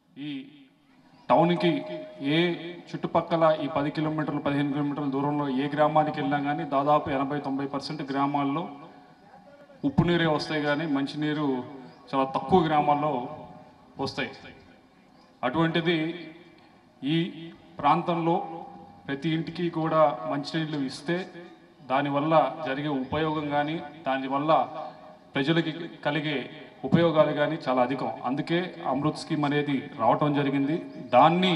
ఈ టౌన్కి ఏ చుట్టుపక్కల ఈ పది కిలోమీటర్లు పదిహేను కిలోమీటర్ల దూరంలో ఏ గ్రామానికి వెళ్ళినా కానీ దాదాపు ఎనభై తొంభై పర్సెంట్ గ్రామాల్లో ఉప్పు నీరే వస్తాయి కానీ మంచినీరు చాలా తక్కువ గ్రామాల్లో వస్తాయి అటువంటిది ఈ ప్రాంతంలో ప్రతి ఇంటికి కూడా మంచినీళ్ళు ఇస్తే దానివల్ల జరిగే ఉపయోగం కానీ దానివల్ల ప్రజలకి కలిగే ఉపయోగాలు కానీ చాలా అధికం అందుకే అమృత్ స్కీమ్ అనేది రావటం జరిగింది దాన్ని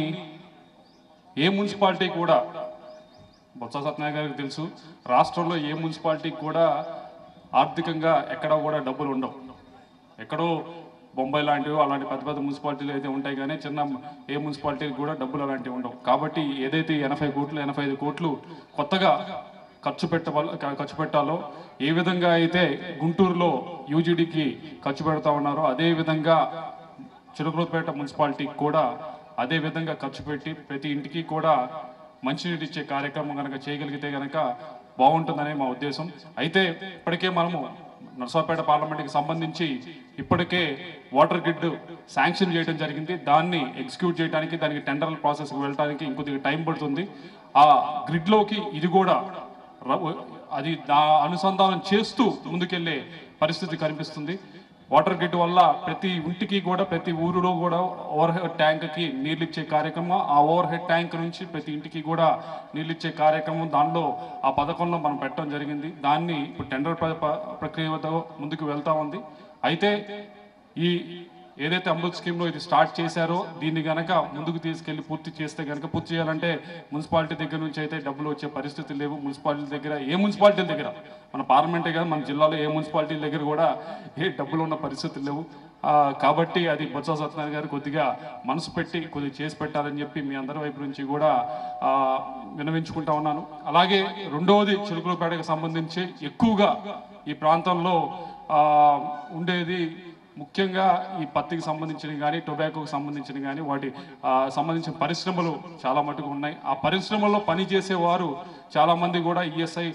ఏ మున్సిపాలిటీ కూడా బొత్స సత్యనారాయణ గారికి తెలుసు రాష్ట్రంలో ఏ మున్సిపాలిటీకి కూడా ఆర్థికంగా ఎక్కడా కూడా డబ్బులు ఉండవు ఎక్కడో బొంబాయి లాంటివి అలాంటి పెద్ద పెద్ద మున్సిపాలిటీలు అయితే ఉంటాయి కానీ చిన్న ఏ మున్సిపాలిటీకి కూడా డబ్బులు అలాంటివి ఉండవు కాబట్టి ఏదైతే ఎనభై కోట్లు ఎనభై ఐదు కోట్లు కొత్తగా ఖర్చు పెట్టవల్ ఖర్చు పెట్టాలో ఏ విధంగా అయితే గుంటూరులో యూజీడీకి ఖర్చు పెడతా ఉన్నారో అదే విధంగా చిలుకలపేట మున్సిపాలిటీకి కూడా అదే విధంగా ఖర్చు పెట్టి ప్రతి ఇంటికి కూడా మంచినీరు ఇచ్చే కార్యక్రమం కనుక చేయగలిగితే కనుక బాగుంటుందనే మా ఉద్దేశం అయితే ఇప్పటికే మనము నర్సాపేట పార్లమెంట్కి సంబంధించి ఇప్పటికే వాటర్ గ్రిడ్ శాంక్షన్ చేయడం జరిగింది దాన్ని ఎగ్జిక్యూట్ చేయడానికి దానికి టెండర్ ప్రాసెస్కి వెళ్ళడానికి ఇంకొద్దిగా టైం పడుతుంది ఆ గ్రిడ్లోకి ఇది కూడా ర- అది దా అనుసంధానం చేస్తూ ముందుకెళ్లే పరిస్థితి కనిపిస్తుంది వాటర్ గ్రిడ్ వల్ల ప్రతి ఇంటికి కూడా ప్రతి ఊరిలో కూడా ఓవర్ హెడ్ ట్యాంక్కి నీళ్ళు ఇచ్చే కార్యక్రమం ఆ ఓవర్ హెడ్ ట్యాంక్ నుంచి ప్రతి ఇంటికి కూడా నీళ్ళు ఇచ్చే కార్యక్రమం దానిలో ఆ పథకంలో మనం పెట్టడం జరిగింది దాన్ని ఇప్పుడు టెండర్ ప్ర- ప్ర- ప్రక్రియతో ముందుకు వెళ్తా ఉంది అయితే ఈ ఏదైతే అమృత్ స్కీమ్ లో ఇది స్టార్ట్ చేశారో దీన్ని గనక ముందుకు తీసుకెళ్లి పూర్తి చేస్తే గనక పూర్తి చేయాలంటే మున్సిపాలిటీ దగ్గర నుంచి అయితే డబ్బులు వచ్చే పరిస్థితి లేవు మున్సిపాలిటీ దగ్గర ఏ మున్సిపాలిటీ దగ్గర మన పార్లమెంటే కాదు మన జిల్లాలో ఏ మున్సిపాలిటీ దగ్గర కూడా ఏ డబ్బులు ఉన్న పరిస్థితులు లేవు ఆ, కాబట్టి అది బొత్స సత్యనారాయణ గారు కొద్దిగా మనసు పెట్టి కొద్దిగా చేసి పెట్టాలని చెప్పి మీ అందరి వైపు నుంచి కూడా ఆ, విన్నవించుకుంటా ఉన్నాను అలాగే రెండవది చిలుకలపేటకు సంబంధించి ఎక్కువగా ఈ ప్రాంతంలో ఆ, ఉండేది ముఖ్యంగా ఈ పత్తికి సంబంధించినవి కానీ టొబాకోకి సంబంధించినవి కానీ వాటి ఆ, సంబంధించిన పరిశ్రమలు చాలా మటుకు ఉన్నాయి ఆ పరిశ్రమల్లో పనిచేసే వారు చాలా మంది కూడా ఈఎస్ఐ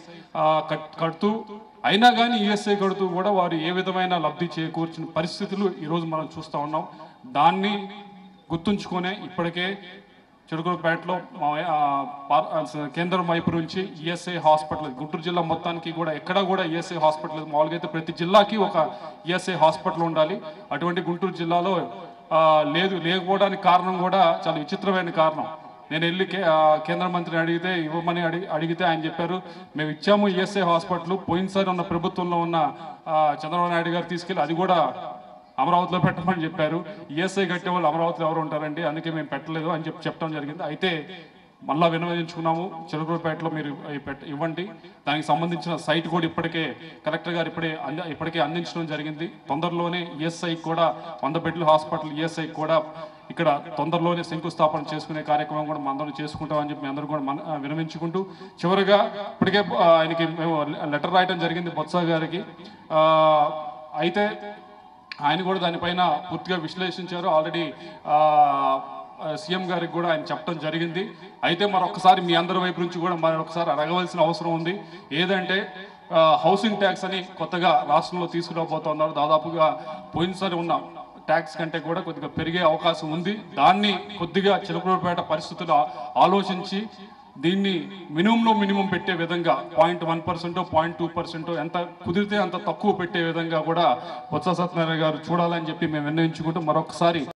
కడుతూ అయినా కానీ ఈఎస్ఐ కడుతూ కూడా వారు ఏ విధమైన లబ్ధి చేకూర్చిన పరిస్థితులు ఈరోజు మనం చూస్తూ ఉన్నాం దాన్ని గుర్తుంచుకొనే ఇప్పటికే చిరుకులపేటలో మా ఆ, పార్- ఆ, స- కేంద్రం వైపు నుంచి ఈఎస్ఐ హాస్పిటల్ గుంటూరు జిల్లా మొత్తానికి కూడా ఎక్కడ కూడా ఈఎస్ఐ హాస్పిటల్ మామూలుగా అయితే ప్రతి జిల్లాకి ఒక ఈఎస్ఐ హాస్పిటల్ ఉండాలి అటువంటి గుంటూరు జిల్లాలో ఆ, లేదు లేకపోవడానికి కారణం కూడా చాలా విచిత్రమైన కారణం నేను వెళ్ళి కే- ఆ, కేంద్ర మంత్రిని అడిగితే ఇవ్వమని అడిగి అడిగితే ఆయన చెప్పారు మేము ఇచ్చాము ఈఎస్ఐ హాస్పిటల్ పోయినసారి ఉన్న ప్రభుత్వంలో ఉన్న ఆ, చంద్రబాబు నాయుడు గారు తీసుకెళ్ళి అది కూడా అమరావతిలో పెట్టమని చెప్పారు ఈఎస్ఐ కట్టే వాళ్ళు అమరావతిలో ఎవరు ఉంటారండి అందుకే మేము పెట్టలేదు అని చెప్పి చెప్పడం జరిగింది అయితే మళ్ళా వినవించుకున్నాము చిలుకూరుపేటలో మీరు అవి పెట్ట ఇవ్వండి దానికి సంబంధించిన సైట్ కూడా ఇప్పటికే కలెక్టర్ గారు ఇప్పుడే అంద ఇప్పటికే అందించడం జరిగింది తొందరలోనే ఈఎస్ఐ కూడా వంద బెడ్ల హాస్పిటల్ ఈఎస్ఐ కూడా ఇక్కడ తొందరలోనే శంకుస్థాపన చేసుకునే కార్యక్రమం కూడా మనందరం చేసుకుంటామని చెప్పి మీ అందరూ కూడా మన ఆ, వినవించుకుంటూ చివరిగా ఇప్పటికే ఆ, ఆయనకి మేము లెటర్ రాయడం జరిగింది బొత్స గారికి ఆ, అయితే ఆయన కూడా దానిపైన పూర్తిగా విశ్లేషించారు ఆల్రెడీ సీఎం గారికి కూడా ఆయన చెప్పడం జరిగింది అయితే మరొకసారి మీ అందరి వైపు నుంచి కూడా మరొకసారి అడగవలసిన అవసరం ఉంది ఏదంటే ఆ, హౌసింగ్ ట్యాక్స్ అని కొత్తగా రాష్ట్రంలో తీసుకురాబోతున్నారు దాదాపుగా పోయినసారి ఉన్న ట్యాక్స్ కంటే కూడా కొద్దిగా పెరిగే అవకాశం ఉంది దాన్ని కొద్దిగా చిలకలూరుపేట పరిస్థితులు ఆ- ఆలోచించి దీన్ని మినిమంలో మినిమం పెట్టే విధంగా point one percent point two percent ఎంత కుదిరితే అంత తక్కువ పెట్టే విధంగా కూడా బొత్స సత్యనారాయణ గారు చూడాలని చెప్పి మేము నిర్ణయించుకుంటూ మరొకసారి